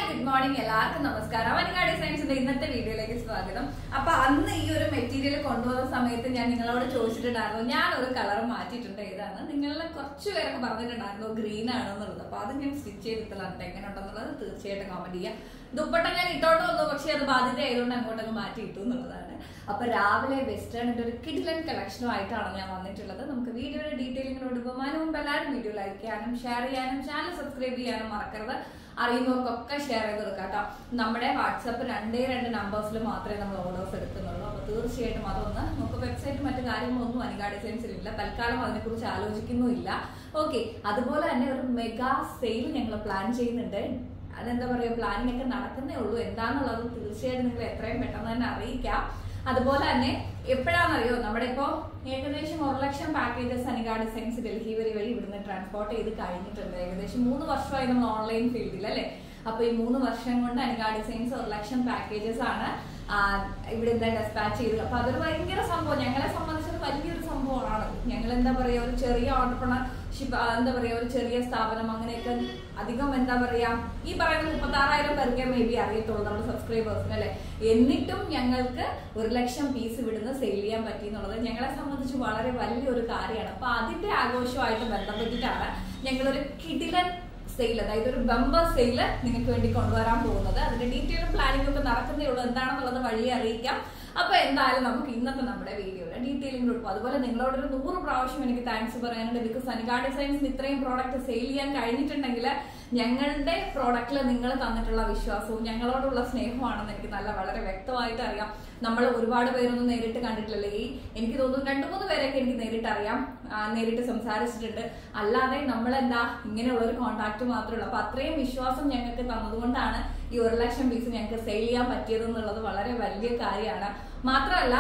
good morning എല്ലാവർക്കും നമസ്കാരം വനിക ഡിസൈൻസിന്റെ ഇന്നത്തെ വീഡിയോയിലേക്ക് സ്വാഗതം അപ്പൊ അന്ന് ഈ ഒരു മെറ്റീരിയൽ കൊണ്ടുവന്ന സമയത്ത് ഞാൻ നിങ്ങളോട് ചോദിച്ചിട്ടുണ്ടായിരുന്നു ഞാൻ ഒരു കളർ മാറ്റിയിട്ടുണ്ട് ഏതാണ് നിങ്ങളിൽ കുറച്ച് പേരൊക്കെ പറഞ്ഞിട്ടുണ്ടായിരുന്നു ഗ്രീൻ ആണെന്നുള്ളത് അപ്പൊ അത് ഞാൻ സ്റ്റിച്ച് ചെയ്തിട്ടുള്ളത് എങ്ങനെ ഉണ്ടെന്നുള്ളത് തീർച്ചയായിട്ടും കമന്റ് ചെയ്യാം ദുപ്പട്ട ഞാൻ ഇട്ടോണ്ട് വന്നു പക്ഷെ അത് ബാധ്യത ആയതുകൊണ്ട് അങ്ങോട്ടൊക്കെ മാറ്റി ഇട്ടു എന്നുള്ളതാണ് അപ്പൊ രാവിലെ വെസ്റ്റേണിന്റെ ഒരു കിഡിലൻ കളക്ഷനുമായിട്ടാണ് ഞാൻ വന്നിട്ടുള്ളത് നമുക്ക് വീഡിയോയുടെ ഡീറ്റെയിലിങ്ങിനോട് ബഹുമാനം മുമ്പ് എല്ലാവരും വീഡിയോ ലൈക്ക് ചെയ്യാനും ഷെയർ ചെയ്യാനും ചാനൽ സബ്സ്ക്രൈബ് ചെയ്യാനും മറക്കരുത് അറിയുന്നവർക്കൊക്കെ ഷെയർ ചെയ്ത് കൊടുക്കാം കേട്ടോ നമ്മുടെ വാട്സപ്പ് രണ്ടേ രണ്ട് നമ്പേഴ്സിൽ മാത്രമേ നമ്മൾ ഓർഡേഴ്സ് എടുക്കുന്നുള്ളൂ അപ്പൊ തീർച്ചയായിട്ടും അതൊന്ന് നമുക്ക് വെബ്സൈറ്റ് മറ്റു കാര്യങ്ങളൊന്നും അനികാ ഡിസൈൻസിൽ ഇല്ല തൽക്കാലം അതിനെക്കുറിച്ച് ആലോചിക്കുന്നുമില്ല ഓക്കെ അതുപോലെ തന്നെ ഒരു മെഗാ സെയിൽ ഞങ്ങൾ പ്ലാൻ ചെയ്യുന്നുണ്ട് അതെന്താ പറയുക പ്ലാനിങ് ഒക്കെ നടക്കുന്നേ ഉള്ളൂ എന്താണെന്നുള്ളത് തീർച്ചയായിട്ടും നിങ്ങൾ എത്രയും പെട്ടെന്ന് തന്നെ അറിയിക്കാം അതുപോലെ തന്നെ എപ്പോഴാണെന്നറിയോ നമ്മുടെ ഇപ്പോ ഏകദേശം ഒരു ലക്ഷം പാക്കേജസ് അനിക ഡിസൈൻസ് ഡൽഹി വഴി വഴി ഇവിടുന്ന് ട്രാൻസ്പോർട്ട് ചെയ്ത് കഴിഞ്ഞിട്ടുണ്ട് ഏകദേശം മൂന്ന് വർഷമായി നമ്മൾ ഓൺലൈൻ ഫീൽഡിൽ അല്ലേ അപ്പൊ ഈ മൂന്ന് വർഷം കൊണ്ട് അനിക ഡിസൈൻസ് ഒരു ലക്ഷം പാക്കേജസ് ആണ് ആ, ഇവിടെ എന്താ ഡെസ്പാച്ച് ചെയ്തത് അപ്പൊ അതൊരു ഭയങ്കര സംഭവം ഞങ്ങളെ സംബന്ധിച്ചത് വലിയൊരു സംഭവമാണ് ഞങ്ങൾ എന്താ പറയാ ഒരു ചെറിയ ഓണ്ടർപ്രണർഷിപ്പ് എന്താ പറയാ ഒരു ചെറിയ സ്ഥാപനം അങ്ങനെയൊക്കെ അധികം എന്താ പറയാ ഈ പറയുന്ന മുപ്പത്തി ആറായിരം പേർക്ക് മേ ബി അറിയത്തുള്ളൂ നമ്മുടെ സബ്സ്ക്രൈബേഴ്സിന് അല്ലെ എന്നിട്ടും ഞങ്ങൾക്ക് ഒരു ലക്ഷം പീസ് ഇവിടുന്ന് സെയിൽ ചെയ്യാൻ പറ്റി എന്നുള്ളത് ഞങ്ങളെ സംബന്ധിച്ച് വളരെ വലിയൊരു കാര്യമാണ് അപ്പൊ അതിന്റെ ആഘോഷമായിട്ട് ബന്ധപ്പെട്ടിട്ടാണ് ഞങ്ങളൊരു കിടിലൻ സെയിൽ അതായത് ഒരു ബമ്പർ സെയിൽ നിങ്ങൾക്ക് വേണ്ടി കൊണ്ടുവരാൻ പോകുന്നത് അതിന്റെ ഡീറ്റെയിൽ പ്ലാനിംഗ് ഒക്കെ നടക്കുന്നേ ഉള്ളൂ എന്താണെന്നുള്ളത് വഴിയെ അറിയിക്കാം അപ്പൊ എന്തായാലും നമുക്ക് ഇന്നത്തെ നമ്മുടെ വീഡിയോയുടെ ഡീറ്റെയിലിംഗ് കൊടുക്കും അതുപോലെ നിങ്ങളോട് ഒരു നൂറ് പ്രാവശ്യം എനിക്ക് താങ്ക്സ് പറയാനുണ്ട് ബിക്കോസ് അനികാ ഡിസൈൻസിന് ഇത്രയും പ്രോഡക്റ്റ് സെയിൽ ചെയ്യാൻ കഴിഞ്ഞിട്ടുണ്ടെങ്കിൽ ഞങ്ങളുടെ പ്രോഡക്റ്റിൽ നിങ്ങൾ തന്നിട്ടുള്ള വിശ്വാസവും ഞങ്ങളോടുള്ള സ്നേഹമാണെന്ന് എനിക്ക് നല്ല വളരെ വ്യക്തമായിട്ട് അറിയാം നമ്മൾ ഒരുപാട് പേരൊന്നും നേരിട്ട് കണ്ടിട്ടില്ലല്ലേ ഈ എനിക്ക് തോന്നുന്നു രണ്ടു മൂന്ന് പേരെയൊക്കെ എനിക്ക് നേരിട്ട് അറിയാം ആ, നേരിട്ട് സംസാരിച്ചിട്ടുണ്ട് അല്ലാതെ നമ്മളെന്താ ഇങ്ങനെയുള്ള ഒരു കോണ്ടാക്ട് മാത്രമേ ഉള്ളൂ അപ്പൊ അത്രയും വിശ്വാസം ഞങ്ങൾക്ക് തന്നതുകൊണ്ടാണ് ഈ ഒരു ലക്ഷം പീസ് ഞങ്ങൾക്ക് സെയിൽ ചെയ്യാൻ പറ്റിയത് എന്നുള്ളത് വളരെ വലിയ കാര്യമാണ് മാത്രമല്ല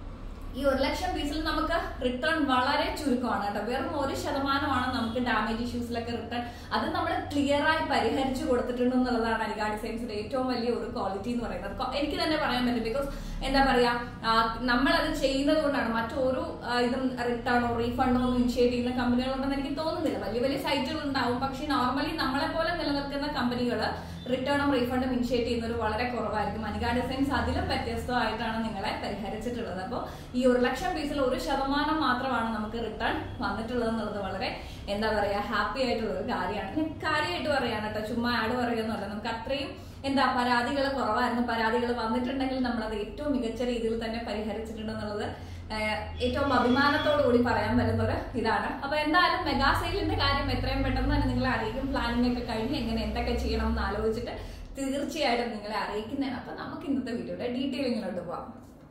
ഈ ഒരു ലക്ഷം പീസിൽ നമുക്ക് റിട്ടേൺ വളരെ ചുരുക്കമാണ് കേട്ടോ വെറും ഒരു ശതമാനമാണ് നമുക്ക് ഡാമേജ് ഇഷ്യൂസിലൊക്കെ റിട്ടേൺ അത് നമ്മൾ ക്ലിയർ ആയി പരിഹരിച്ചു കൊടുത്തിട്ടുണ്ട് എന്നുള്ളതാണ് അലിഗ ഡിസൈൻസിന്റെ ഏറ്റവും വലിയ ഒരു ക്വാളിറ്റി എന്ന് പറയുന്നത് കൊ- എനിക്ക് തന്നെ പറയാൻ പറ്റും ബിക്കോസ് എന്താ പറയാ ആ, നമ്മളത് ചെയ്യുന്നത് കൊണ്ടാണ് മറ്റൊരു ആ, ഇതും റിട്ടേണോ റീഫണ്ടോ ഒന്നും ഇനിഷ്യേറ്റ് ചെയ്യുന്ന കമ്പനികളുണ്ടെന്ന് എനിക്ക് തോന്നുന്നില്ല വലിയ വലിയ സൈറ്റുകൾ ഉണ്ടാവും പക്ഷെ നോർമലി നമ്മളെ പോലെ നിലനിൽക്കുന്ന കമ്പനികൾ റിട്ടേണും റീഫണ്ടും ഇനിഷ്യേറ്റ് ചെയ്യുന്നത് വളരെ കുറവായിരിക്കും അനിക ഡിസൈൻസ് അതിലും വ്യത്യസ്തമായിട്ടാണ് നിങ്ങളെ പരിഹരിച്ചിട്ടുള്ളത് അപ്പോൾ ഈ ഒരു ലക്ഷം പീസിൽ ഒരു ശതമാനം മാത്രമാണ് നമുക്ക് റിട്ടേൺ വന്നിട്ടുള്ളത് എന്നുള്ളത് വളരെ എന്താ പറയാ ഹാപ്പി ആയിട്ടുള്ള ഒരു കാര്യമാണ് ഞാൻ കാര്യമായിട്ട് പറയാണ് കേട്ടോ ചുമ്മാ ആഡ് പറയുന്നതല്ല നമുക്ക് അത്രയും എന്താ പരാതികൾ കുറവായിരുന്നു പരാതികൾ വന്നിട്ടുണ്ടെങ്കിൽ നമ്മളത് ഏറ്റവും മികച്ച രീതിയിൽ തന്നെ പരിഹരിച്ചിട്ടുണ്ടെന്നുള്ളത് ഏഹ്, ഏറ്റവും അഭിമാനത്തോടു കൂടി പറയാൻ പറ്റുന്ന ഒരു ഇതാണ് അപ്പൊ എന്തായാലും മെഗാ സെയിലിന്റെ കാര്യം എത്രയും പെട്ടെന്ന് തന്നെ നിങ്ങളെ അറിയിക്കും പ്ലാനിംഗ് ഒക്കെ കഴിഞ്ഞ് എങ്ങനെ എന്തൊക്കെ ചെയ്യണം എന്ന് ആലോചിച്ചിട്ട് തീർച്ചയായിട്ടും നിങ്ങളെ അറിയിക്കുന്നതാണ് അപ്പൊ നമുക്ക് ഇന്നത്തെ വീഡിയോയുടെ ഡീറ്റെയിലിങ്ങിലോട്ട് പോവാം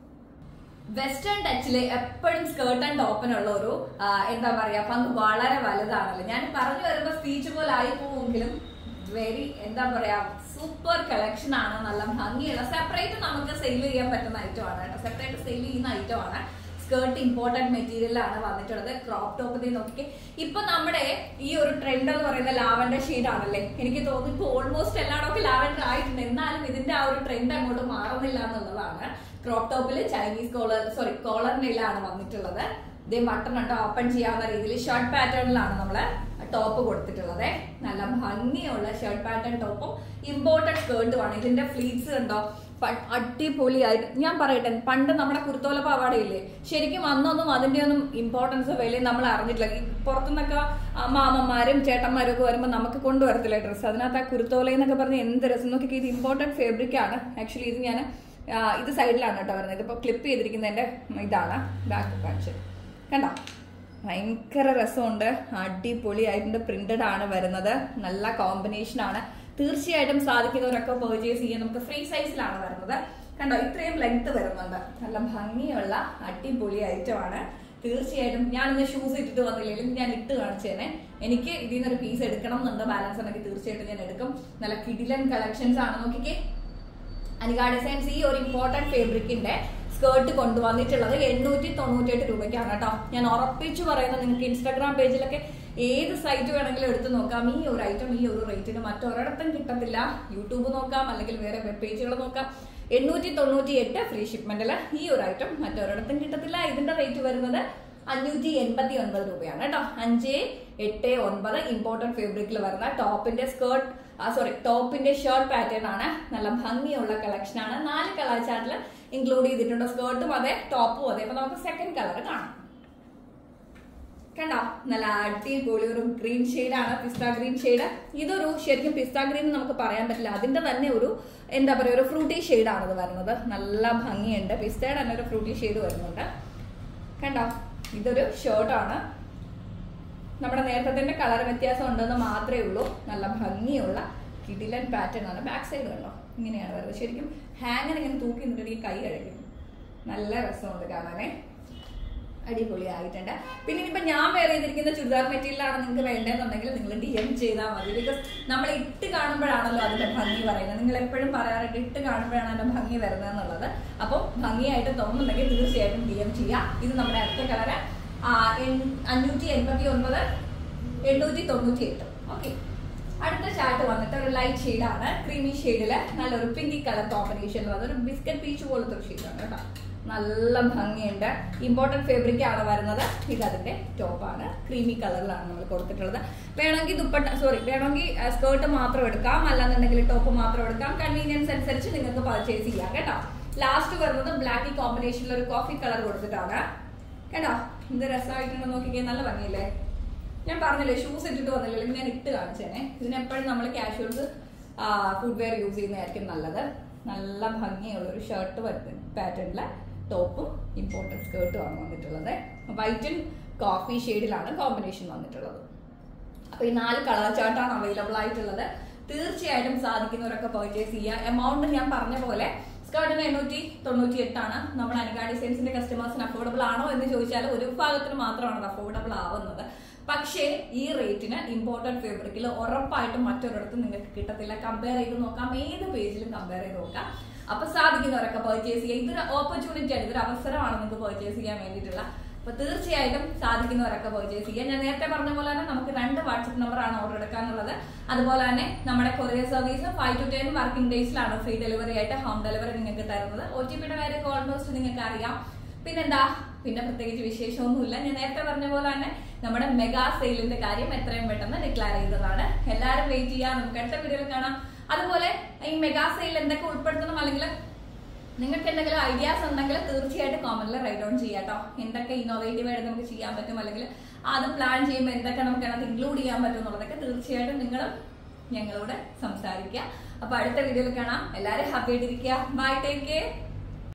വെസ്റ്റേൺ ടച്ചില് എപ്പോഴും സ്കേർട്ട് ആൻഡ് ടോപ്പിനുള്ള ഒരു ആ, എന്താ പറയാ പങ്ക് വളരെ വലുതാണല്ലോ ഞാൻ പറഞ്ഞു വരുമ്പോ സ്പീച്ച് പോലെ ആയി പോവുമെങ്കിലും വെരി എന്താ പറയാ സൂപ്പർ കളക്ഷൻ ആണ് നല്ല ഭംഗിയുള്ള സെപ്പറേറ്റ് നമുക്ക് സെയിൽ ചെയ്യാൻ പറ്റുന്ന ഐറ്റം ആണ് കേട്ടോ സെപ്പറേറ്റ് സെയിൽ ചെയ്യുന്ന ഐറ്റം ആണ് സ്കേർട്ട് ഇമ്പോർട്ടന്റ് മെറ്റീരിയലാണ് വന്നിട്ടുള്ളത് ക്രോപ്പ് ടോപ്പ് നോക്കി ഇപ്പൊ നമ്മുടെ ഈ ഒരു ട്രെൻഡ് എന്ന് പറയുന്ന ലാവൻഡർ ഷെയ്ഡ് ആണല്ലേ എനിക്ക് തോന്നുന്നു ഇപ്പൊ ഓൾമോസ്റ്റ് എല്ലായിടമൊക്കെ ലാവൻഡർ ആയിട്ടുണ്ട് എന്നാലും ഇതിന്റെ ആ ഒരു ട്രെൻഡ് അങ്ങോട്ട് മാറുന്നില്ല എന്നുള്ളതാണ് ക്രോപ്പ് ടോപ്പിൽ ചൈനീസ് കോളർ സോറി കോളറിനിലാണ് വന്നിട്ടുള്ളത് ഇതേ ബട്ടൺ ഉണ്ട് ഓപ്പൺ ചെയ്യാവുന്ന രീതിയിൽ ഷർട്ട് പാറ്റേണിലാണ് നമ്മള് ടോപ്പ് കൊടുത്തിട്ടുള്ളത് നല്ല ഭംഗിയുള്ള ഷർട്ട് പാറ്റേൺ ടോപ്പും ഇമ്പോർട്ടന്റ് സ്കേർട്ടുമാണ് ഇതിന്റെ ഫ്ലീറ്റ്സ് ഉണ്ടോ പ- അടിപൊളിയായിട്ട് ഞാൻ പറയട്ടെ പണ്ട് നമ്മുടെ കുരുത്തോല പാവാടയില്ലേ ശരിക്കും അന്നൊന്നും അതിന്റെ ഒന്നും ഇമ്പോർട്ടൻസ് വിലയും നമ്മൾ അറിഞ്ഞിട്ടില്ല ഈ പുറത്തുനിന്നൊക്കെ ആ മാമന്മാരും ചേട്ടന്മാരും ഒക്കെ വരുമ്പോൾ നമുക്ക് കൊണ്ടുവരത്തില്ല ഡ്രസ്സ് അതിനകത്ത് ആ കുരുത്തോല എന്നൊക്കെ പറഞ്ഞ് എന്ത് രസം നോക്കി ഇത് ഇമ്പോർട്ടന്റ് ഫാബ്രിക് ആണ് ആക്ച്വലി ഇത് ഞാൻ ആ, ഇത് സൈഡിലാണ് കേട്ടോ വരുന്നത് ഇതിപ്പോൾ ക്ലിപ്പ് ചെയ്തിരിക്കുന്നതിന്റെ ഇതാണ് ബാക്ക് കാണിച്ച് കണ്ടോ ഭയങ്കര രസമുണ്ട് അടിപൊളിയായിട്ടുണ്ട് പ്രിന്റഡ് ആണ് വരുന്നത് നല്ല കോമ്പിനേഷൻ ആണ് തീർച്ചയായിട്ടും സാധിക്കുന്നവരൊക്കെ പർച്ചേസ് ചെയ്യാൻ നമുക്ക് ഫ്രീ സൈസിലാണ് വരുന്നത് കണ്ടോ ഇത്രയും ലെങ്ത് വരുന്നുണ്ട് നല്ല ഭംഗിയുള്ള അടിപൊളി ഐറ്റം ആണ് തീർച്ചയായിട്ടും ഞാൻ ഇന്ന് ഷൂസ് ഇട്ടിട്ട് വന്നില്ലെങ്കിലും ഞാൻ ഇട്ട് കാണിച്ചേനെ എനിക്ക് ഇതിൽ നിന്നൊരു പീസ് എടുക്കണം എന്നുണ്ട് ബാലൻസ് ഉണ്ടെങ്കിൽ തീർച്ചയായിട്ടും ഞാൻ എടുക്കും നല്ല കിടിലൻ കളക്ഷൻസ് ആണ് നോക്കിക്കേ അനിക ഡിസൈൻസ് ഈ ഒരു ഇമ്പോർട്ടന്റ് ഫേബ്രിക്കിന്റെ സ്കേർട്ട് കൊണ്ടുവന്നിട്ടുള്ളത് എണ്ണൂറ്റി തൊണ്ണൂറ്റി രൂപയ്ക്കാണ് കേട്ടോ ഞാൻ ഉറപ്പിച്ചു പറയുന്നത് നിങ്ങൾക്ക് ഇൻസ്റ്റാഗ്രാം പേജിലൊക്കെ ഏത് സൈറ്റ് വേണമെങ്കിലും എടുത്ത് നോക്കാം ഈ ഒരു ഐറ്റം ഈ ഒരു റേറ്റിന് മറ്റൊരിടത്തും കിട്ടത്തില്ല യൂട്യൂബ് നോക്കാം അല്ലെങ്കിൽ വേറെ വെബ് പേജുകൾ നോക്കാം എണ്ണൂറ്റി തൊണ്ണൂറ്റി എട്ട് ഫ്രീ ഷിപ്മെന്റിൽ ഈ ഒരു ഐറ്റം മറ്റൊരിടത്തും കിട്ടത്തില്ല ഇതിന്റെ റേറ്റ് വരുന്നത് അഞ്ഞൂറ്റി എൺപത്തി ഒൻപത് രൂപയാണ് കേട്ടോ അഞ്ച് എട്ട് ഒൻപത് ഇമ്പോർട്ടന്റ് ഫേബ്രിക്കിൽ വരുന്ന ടോപ്പിന്റെ സ്കേർട്ട് സോറി ടോപ്പിന്റെ ഷർട്ട് പാറ്റേൺ ആണ് നല്ല ഭംഗിയുള്ള കളക്ഷൻ ആണ് നാല് കളർ ചാർട്ടിൽ ഇൻക്ലൂഡ് ചെയ്തിട്ടുണ്ട് സ്കേർട്ടും അതെ ടോപ്പും അതെ അപ്പൊ നമുക്ക് സെക്കൻഡ് കളർ കാണാം കണ്ടോ നല്ല അടിപൊളി ഒരു ഗ്രീൻ ആണ് പിസ്ത ഗ്രീൻ ഷെയ്ഡ് ഇതൊരു ശരിക്കും പിസ്ത ഗ്രീൻ നമുക്ക് പറയാൻ പറ്റില്ല അതിന്റെ തന്നെ ഒരു എന്താ പറയുക ഒരു ഫ്രൂട്ടി ആണ് ഇത് വരുന്നത് നല്ല ഭംഗിയുണ്ട് പിസ്തയുടെ തന്നെ ഒരു ഫ്രൂട്ടി ഷെയ്ഡ് വരുന്നുണ്ട് കണ്ടോ ഇതൊരു ഷർട്ടാണ് നമ്മുടെ നേരത്തെ കളർ വ്യത്യാസം ഉണ്ടെന്ന് മാത്രമേ ഉള്ളൂ നല്ല ഭംഗിയുള്ള കിടിലൻ പാറ്റേൺ ആണ് ബാക്ക് സൈഡ് കണ്ടോ ഇങ്ങനെയാണ് വരുന്നത് ശരിക്കും ഹാങ്ങിന് ഇങ്ങനെ തൂക്കി നിന്നിട്ട് കൈ കഴിക്കും നല്ല രസമുണ്ട് കാണാനേ അടിപൊളിയായിട്ടുണ്ട് പിന്നെ ഇനിയിപ്പോ ഞാൻ വേറെ ചെയ്തിരിക്കുന്ന ചുരിദാർ മെറ്റീരിയലാണ് നിങ്ങൾക്ക് വേണ്ടതെന്നുണ്ടെങ്കിൽ നിങ്ങൾ ഡി എം ചെയ്താൽ മതി ബിക്കോസ് നമ്മൾ ഇട്ട് കാണുമ്പോഴാണല്ലോ അതിന്റെ ഭംഗി പറയുന്നത് നിങ്ങൾ എപ്പോഴും പറയാറുണ്ട് ഇട്ട് കാണുമ്പോഴാണ് അതിന്റെ ഭംഗി വരുന്നത് എന്നുള്ളത് അപ്പം ഭംഗിയായിട്ട് തോന്നുന്നുണ്ടെങ്കിൽ തീർച്ചയായിട്ടും ഡി എം ചെയ്യാം ഇത് നമ്മുടെ അടുത്ത കളറ് അഞ്ഞൂറ്റി എൺപത്തി ഒൻപത് എണ്ണൂറ്റി തൊണ്ണൂറ്റി എട്ട് ഓക്കെ അടുത്ത ചാർട്ട് വന്നിട്ട് ഒരു ലൈറ്റ് ഷെയ്ഡാണ് ക്രീമി ഷെയ്ഡില് നല്ലൊരു പിങ്കി കളർ കോമ്പിനേഷനിൽ അതൊരു ബിസ്ക്കറ്റ് പീച്ച് പോലത്തെ ഒരു ഷെയ്ഡാണ് കേട്ടോ നല്ല ഭംഗിയുണ്ട് ഇമ്പോർട്ടൻറ്റ് ഫാബ്രിക് ആണ് വരുന്നത് ഇത് അതിന്റെ ടോപ്പാണ് ക്രീമി കളറിലാണ് നമ്മൾ കൊടുത്തിട്ടുള്ളത് വേണമെങ്കിൽ ദുപ്പട്ട സോറി വേണമെങ്കിൽ സ്കേർട്ട് മാത്രം എടുക്കാം അല്ലാന്നുണ്ടെങ്കിൽ ടോപ്പ് മാത്രം എടുക്കാം കൺവീനിയൻസ് അനുസരിച്ച് നിങ്ങൾക്ക് പർച്ചേസ് ചെയ്യാം കേട്ടോ ലാസ്റ്റ് വരുന്നത് ബ്ലാക്ക് കോമ്പിനേഷനിൽ ഒരു കോഫി കളർ കൊടുത്തിട്ടാണ് കേട്ടോ ഇത് രസമായിട്ടുണ്ടെന്ന് നോക്കിക്കേ നല്ല ഭംഗിയില്ലേ ഞാൻ പറഞ്ഞില്ലേ ഷൂസ് ഇട്ടിട്ട് വന്നില്ല അല്ലെങ്കിൽ ഞാൻ ഇട്ട് കാണിച്ചേനെ ഇതിനെപ്പോഴും നമ്മൾ കാഷ്വൽസ് ഫുഡ് വെയർ യൂസ് ചെയ്യുന്നതായിരിക്കും നല്ലത് നല്ല ഭംഗിയുള്ള ഒരു ഷർട്ട് വരുന്നത് പാറ്റേണിലെ ടോപ്പും ഇമ്പോർട്ടൻറ്റ് സ്കേർട്ടും ആണ് വന്നിട്ടുള്ളത് വൈറ്റ് ആൻഡ് കോഫി ഷെയ്ഡിലാണ് കോമ്പിനേഷൻ വന്നിട്ടുള്ളത് അപ്പൊ ഈ നാല് കളർ ചാർട്ടാണ് അവൈലബിൾ ആയിട്ടുള്ളത് തീർച്ചയായിട്ടും സാധിക്കുന്നവരൊക്കെ പർച്ചേസ് ചെയ്യുക എമൗണ്ട് ഞാൻ പറഞ്ഞ പോലെ സ്കേർട്ടിന് എണ്ണൂറ്റി തൊണ്ണൂറ്റി എട്ടാണ് നമ്മുടെ അനുഗാ ഡിസൈൻസിന്റെ കസ്റ്റമേഴ്സിന് അഫോർഡബിൾ ആണോ എന്ന് ചോദിച്ചാൽ ഒരു ഭാഗത്തിന് മാത്രമാണ് അത് അഫോർഡബിൾ ആവുന്നത് പക്ഷേ ഈ റേറ്റിന് ഇമ്പോർട്ടൻറ്റ് ഫാബ്രിക്കിൽ ഉറപ്പായിട്ടും മറ്റൊരിടത്തും നിങ്ങൾക്ക് കിട്ടത്തില്ല കമ്പയർ ചെയ്ത് നോക്കാം ഏത് പേജിലും കമ്പയർ ചെയ്ത് നോക്കാം അപ്പൊ സാധിക്കുന്നവരൊക്കെ പർച്ചേസ് ചെയ്യുക ഇതൊരു ഓപ്പർച്യൂണിറ്റി ആണ് ഇതൊരു അവസരമാണ് നിങ്ങൾക്ക് പർച്ചേസ് ചെയ്യാൻ വേണ്ടിയിട്ടുള്ള അപ്പൊ തീർച്ചയായിട്ടും സാധിക്കുന്നവരൊക്കെ പർച്ചേസ് ചെയ്യുക ഞാൻ നേരത്തെ പറഞ്ഞ പോലെ തന്നെ നമുക്ക് രണ്ട് വാട്സപ്പ് നമ്പർ ആണ് ഓർഡർ എടുക്കാനുള്ളത് അതുപോലെ തന്നെ നമ്മുടെ courier service five to ten working ഡേയ്സിലാണ് ഫ്രീ ഡെലിവറി ആയിട്ട് ഹോം ഡെലിവറി നിങ്ങൾക്ക് തരുന്നത് ഒ ടി പിയുടെ കാര്യം ഓൾമോസ്റ്റ് നിങ്ങൾക്ക് അറിയാം പിന്നെന്താ പിന്നെ പ്രത്യേകിച്ച് വിശേഷമൊന്നുമില്ല ഞാൻ നേരത്തെ പറഞ്ഞ പോലെ തന്നെ നമ്മുടെ മെഗാ സെയിലിന്റെ കാര്യം എത്രയും പെട്ടെന്ന് ഡിക്ലെയർ ചെയ്തതാണ് എല്ലാവരും വെയിറ്റ് ചെയ്യാം നമുക്ക് അടുത്ത വീഡിയോയിൽ കാണാം അതുപോലെ ഈ മെഗാ സെയിൽ എന്തൊക്കെ ഉൾപ്പെടുത്തണം അല്ലെങ്കിൽ നിങ്ങൾക്ക് എന്തെങ്കിലും ഐഡിയാസ് ഉണ്ടെങ്കിൽ തീർച്ചയായിട്ടും കോമന്റിൽ റൈറ്റ് ഡൗൺ ചെയ്യാം കേട്ടോ എന്തൊക്കെ ഇന്നോവേറ്റീവ് ആയിട്ട് നമുക്ക് ചെയ്യാൻ പറ്റും അല്ലെങ്കിൽ അത് പ്ലാൻ ചെയ്യുമ്പോൾ എന്തൊക്കെ നമുക്ക് അതിനകത്ത് ഇൻക്ലൂഡ് ചെയ്യാൻ പറ്റും എന്നുള്ളതൊക്കെ തീർച്ചയായിട്ടും നിങ്ങൾ ഞങ്ങളോട് സംസാരിക്കുക അപ്പൊ അടുത്ത വീഡിയോയിൽ കാണാം എല്ലാവരും ഹാപ്പി ആയിട്ടിരിക്കുക ബൈ ടേക്ക് കെയർ